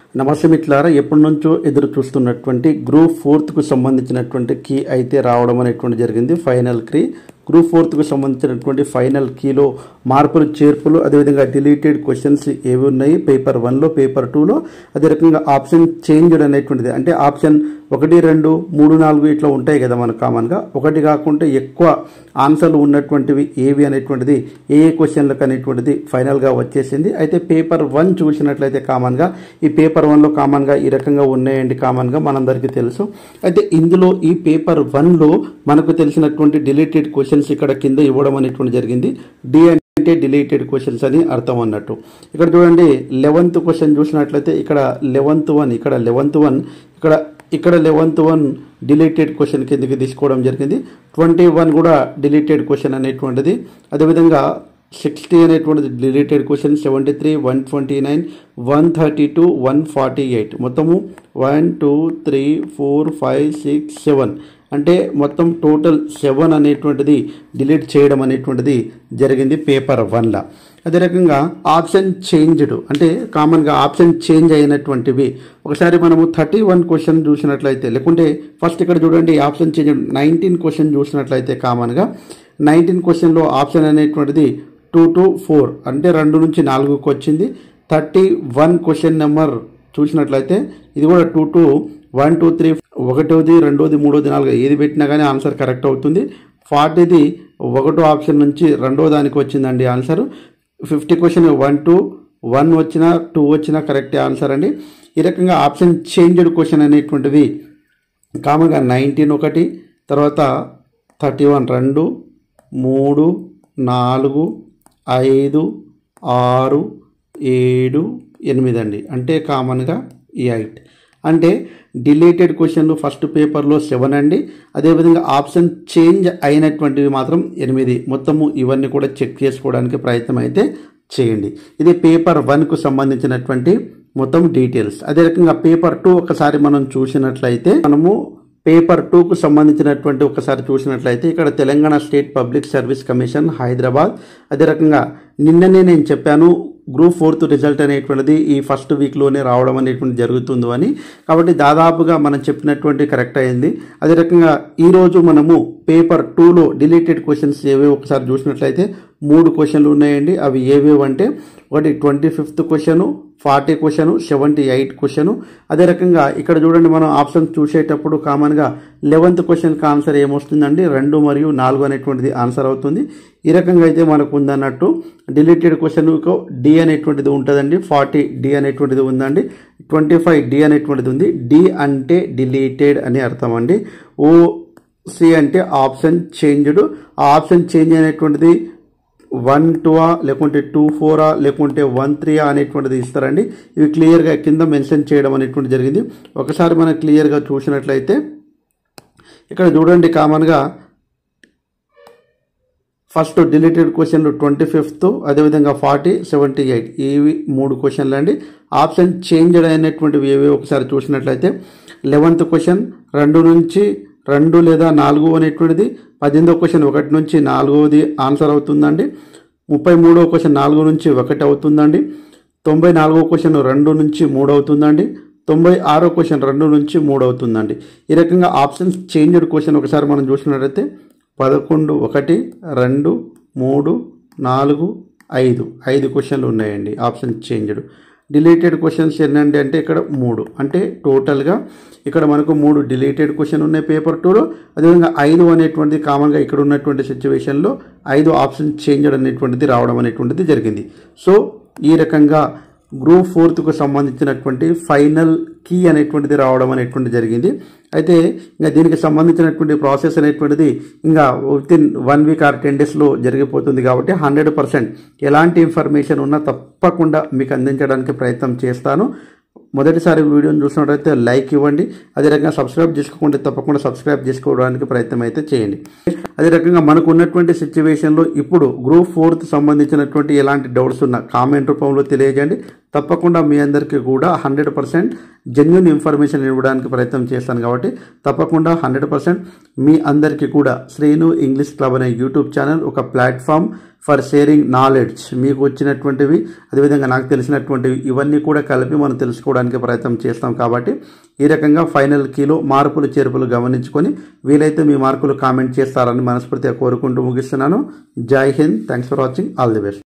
నమస్తే మిత్రులారా ఎప్పటి నుంచో ఎదురు చూస్తున్నటువంటి గ్రూప్ ఫోర్త్కు సంబంధించినటువంటి కీ అయితే రావడం అనేటువంటి జరిగింది ఫైనల్ కీ గ్రూప్ ఫోర్త్కు సంబంధించినటువంటి ఫైనల్ కీలో మార్పులు చేర్పులు అదేవిధంగా డిలీటెడ్ క్వశ్చన్స్ ఏవి ఉన్నాయి పేపర్ వన్లో పేపర్ టూలో అదే రకంగా ఆప్షన్ చేంజ్డ్ అనేటువంటిది అంటే ఆప్షన్ ఒకటి రెండు మూడు నాలుగు ఇట్లా ఉంటాయి కదా మనకు కామన్గా ఒకటి కాకుండా ఎక్కువ ఆన్సర్లు ఉన్నటువంటివి ఏవి అనేటువంటిది ఏ ఏ క్వశ్చన్లకు అనేటువంటిది ఫైనల్గా వచ్చేసింది అయితే పేపర్ వన్ చూసినట్లయితే కామన్గా ఈ పేపర్ వన్లో కామన్గా ఈ రకంగా ఉన్నాయండి కామన్గా మనందరికీ తెలుసు అయితే ఇందులో ఈ పేపర్ వన్లో మనకు తెలిసినటువంటి డిలీటెడ్ క్వశ్చన్స్ ఇక్కడ కింద ఇవ్వడం అనేటువంటి జరిగింది డి అంటే డిలీటెడ్ క్వశ్చన్స్ అని అర్థం అన్నట్టు ఇక్కడ చూడండి లెవెంత్ క్వశ్చన్ చూసినట్లయితే ఇక్కడ లెవెంత్ వన్ ఇక్కడ లెవెంత్ వన్ ఇక్కడ ఇక్కడ లెవెంత్ వన్ డిలీటెడ్ క్వశ్చన్ కిందకి తీసుకోవడం జరిగింది ట్వంటీ వన్ కూడా డిలీటెడ్ క్వశ్చన్ అనేటువంటిది అదేవిధంగా సిక్స్టీ అనేటువంటిది deleted question seventy three one twenty nine one thirty two one forty eight మొత్తము one two three four five six seven అంటే మొత్తం టోటల్ సెవెన్ అనేటువంటిది డిలీట్ చేయడం అనేటువంటిది జరిగింది పేపర్ వన్లో అదే రకంగా ఆప్షన్ చేంజ్డ్ అంటే కామన్గా ఆప్షన్ చేంజ్ అయినటువంటివి ఒకసారి మనము థర్టీ వన్ క్వశ్చన్ చూసినట్లయితే లేకుంటే ఫస్ట్ ఇక్కడ చూడండి ఆప్షన్ చేంజ్ నైన్టీన్ క్వశ్చన్ చూసినట్లయితే కామన్గా నైన్టీన్ క్వశ్చన్లో ఆప్షన్ అనేటువంటిది టూ టు ఫోర్ అంటే రెండు నుంచి నాలుగుకి వచ్చింది థర్టీ వన్ క్వశ్చన్ నెంబర్ చూసినట్లయితే ఇది కూడా two to one two three ఒకటోది రెండోది మూడోది నాలుగు ఏది పెట్టినా కానీ ఆన్సర్ కరెక్ట్ అవుతుంది ఫార్టీది ఒకటో ఆప్షన్ నుంచి రెండో దానికి వచ్చిందండి answer fifty question one two one వచ్చినా టూ వచ్చినా కరెక్ట్ ఆన్సర్ అండి ఈ రకంగా ఆప్షన్ చేంజ్డ్ క్వశ్చన్ అనేటువంటివి కామన్గా నైన్టీన్ ఒకటి తర్వాత థర్టీ వన్ రెండు మూడు నాలుగు ఐదు ఆరు ఏడు ఎనిమిది అండి అంటే కామన్గా ఎయిట్ అంటే డిలీటెడ్ క్వశ్చన్లు ఫస్ట్ పేపర్లో సెవెన్ అండి అదేవిధంగా ఆప్షన్ చేంజ్ అయినటువంటివి మాత్రం ఎనిమిది మొత్తము ఇవన్నీ కూడా చెక్ చేసుకోవడానికి ప్రయత్నం అయితే చేయండి ఇది పేపర్ వన్కు సంబంధించినటువంటి మొత్తం డీటెయిల్స్ అదే రకంగా పేపర్ టూ ఒకసారి మనం చూసినట్లయితే మనము పేపర్ టూకు సంబంధించినటువంటి ఒకసారి చూసినట్లయితే ఇక్కడ Telangana state public service commission Hyderabad అదే రకంగా నిన్ననే నేను చెప్పాను గ్రూప్ ఫోర్త్ రిజల్ట్ అనేటువంటిది ఈ ఫస్ట్ వీక్లోనే రావడం అనేటువంటి జరుగుతుందో అని కాబట్టి దాదాపుగా మనం చెప్పినటువంటి కరెక్ట్ అయింది అదే రకంగా ఈరోజు మనము పేపర్ టూలో డిలీటెడ్ క్వశ్చన్స్ ఏవేవి ఒకసారి చూసినట్లయితే మూడు క్వశ్చన్లు ఉన్నాయండి అవి ఏవేవి అంటే ఒకటి twenty fifth question forty question seventy eight question అదే రకంగా ఇక్కడ చూడండి మనం ఆప్షన్స్ చూసేటప్పుడు కామన్గా లెవెంత్ క్వశ్చన్కి ఆన్సర్ ఏమొస్తుందండి రెండు మరియు నాలుగు అనేటువంటిది ఆన్సర్ అవుతుంది ఈ రకంగా అయితే మనకు ఉందన్నట్టు డిలీటెడ్ క్వశ్చన్కు డి అనేటువంటిది ఉంటుందండి ఫార్టీ డి అనేటువంటిది ఉందండి ట్వంటీ ఫైవ్ డి అనేటువంటిది ఉంది డి అంటే డిలీటెడ్ అని అర్థం అండి ఓ సి అంటే ఆప్షన్ చేంజ్డ్ ఆ ఆప్షన్ చేంజ్ అనేటువంటిది వన్ టూఆ లేకుంటే టూ ఫోరా లేకుంటే వన్ త్రీయా అనేటువంటిది ఇస్తారండి ఇవి క్లియర్గా కింద మెన్షన్ చేయడం అనేటువంటి జరిగింది ఒకసారి మనం క్లియర్గా చూసినట్లయితే ఇక్కడ చూడండి కామన్గా ఫస్ట్ డిలీటెడ్ క్వశ్చన్లు ట్వంటీ ఫిఫ్త్ అదేవిధంగా ఫార్టీ సెవెంటీ ఎయిట్ ఇవి మూడు క్వశ్చన్లు అండి ఆప్షన్ చేంజ్డ్ అయినటువంటివి ఏవి ఒకసారి చూసినట్లయితే లెవెంత్ క్వశ్చన్ రెండు నుంచి రెండు లేదా నాలుగు అనేటువంటిది పద్దెనిమిదో క్వశ్చన్ ఒకటి నుంచి నాలుగవది ఆన్సర్ అవుతుందండి ముప్పై మూడవ క్వశ్చన్ నాలుగు నుంచి ఒకటి అవుతుందండి తొంభై నాలుగో క్వశ్చన్ రెండు నుంచి మూడు అవుతుందండి తొంభై ఆరో క్వశ్చన్ రెండు నుంచి మూడు అవుతుందండి ఈ రకంగా ఆప్షన్స్ చేంజ్డ్ క్వశ్చన్ ఒకసారి మనం చూసినట్లయితే పదకొండు ఒకటి రెండు మూడు నాలుగు ఐదు ఐదు క్వశ్చన్లు ఉన్నాయండి ఆప్షన్ చేంజ్డ్ డిలీటెడ్ క్వశ్చన్స్ ఎన్నండి అంటే ఇక్కడ మూడు అంటే టోటల్గా ఇక్కడ మనకు మూడు డిలీటెడ్ క్వశ్చన్ ఉన్నాయి పేపర్ టూలో అదేవిధంగా ఐదు అనేటువంటిది కామన్గా ఇక్కడ ఉన్నటువంటి సిచ్యువేషన్లో ఐదు ఆప్షన్ చేంజ్డ్ అనేటువంటిది రావడం అనేటువంటిది జరిగింది సో ఈ రకంగా గ్రూప్ ఫోర్త్కు సంబంధించినటువంటి ఫైనల్ కీ అనేటువంటిది రావడం అనేటువంటి జరిగింది అయితే ఇంకా దీనికి సంబంధించినటువంటి ప్రాసెస్ అనేటువంటిది ఇంకా within one week or ten డేస్లో జరిగిపోతుంది కాబట్టి హండ్రెడ్ పర్సెంట్ ఎలాంటి ఇన్ఫర్మేషన్ ఉన్నా తప్పకుండా మీకు అందించడానికి ప్రయత్నం చేస్తాను మొదటిసారి వీడియోని చూసినట్లయితే లైక్ ఇవ్వండి అదే రకంగా సబ్స్క్రైబ్ చేసుకోకుండా తప్పకుండా సబ్స్క్రైబ్ చేసుకోవడానికి ప్రయత్నం అయితే చేయండి అదే రకంగా మనకు ఉన్నటువంటి సిచ్యువేషన్లో ఇప్పుడు గ్రూప్ ఫోర్త్ సంబంధించినటువంటి ఎలాంటి డౌట్స్ ఉన్నా కామెంట్ రూపంలో తెలియజేయండి తప్పకుండా మీ అందరికీ కూడా హండ్రెడ్ పర్సెంట్ జెన్యున్ ఇన్ఫర్మేషన్ ఇవ్వడానికి ప్రయత్నం చేస్తాను కాబట్టి తప్పకుండా హండ్రెడ్ పర్సెంట్ మీ అందరికీ కూడా శ్రీను ఇంగ్లీష్ క్లబ్ అనే యూట్యూబ్ ఛానల్ ఒక ప్లాట్ఫామ్ ఫర్ షేరింగ్ నాలెడ్జ్ మీకు వచ్చినటువంటివి అదేవిధంగా నాకు తెలిసినటువంటివి ఇవన్నీ కూడా కలిపి మనం తెలుసుకోవడానికి ప్రయత్నం చేస్తాం కాబట్టి ఈ రకంగా ఫైనల్ కీలో మార్పులు చేర్పులు గమనించుకొని వీలైతే మీ మార్కులు కామెంట్ చేస్తారని మనస్ఫూర్తిగా కోరుకుంటూ ముగిస్తున్నాను జై హింద్ thanks for watching all the best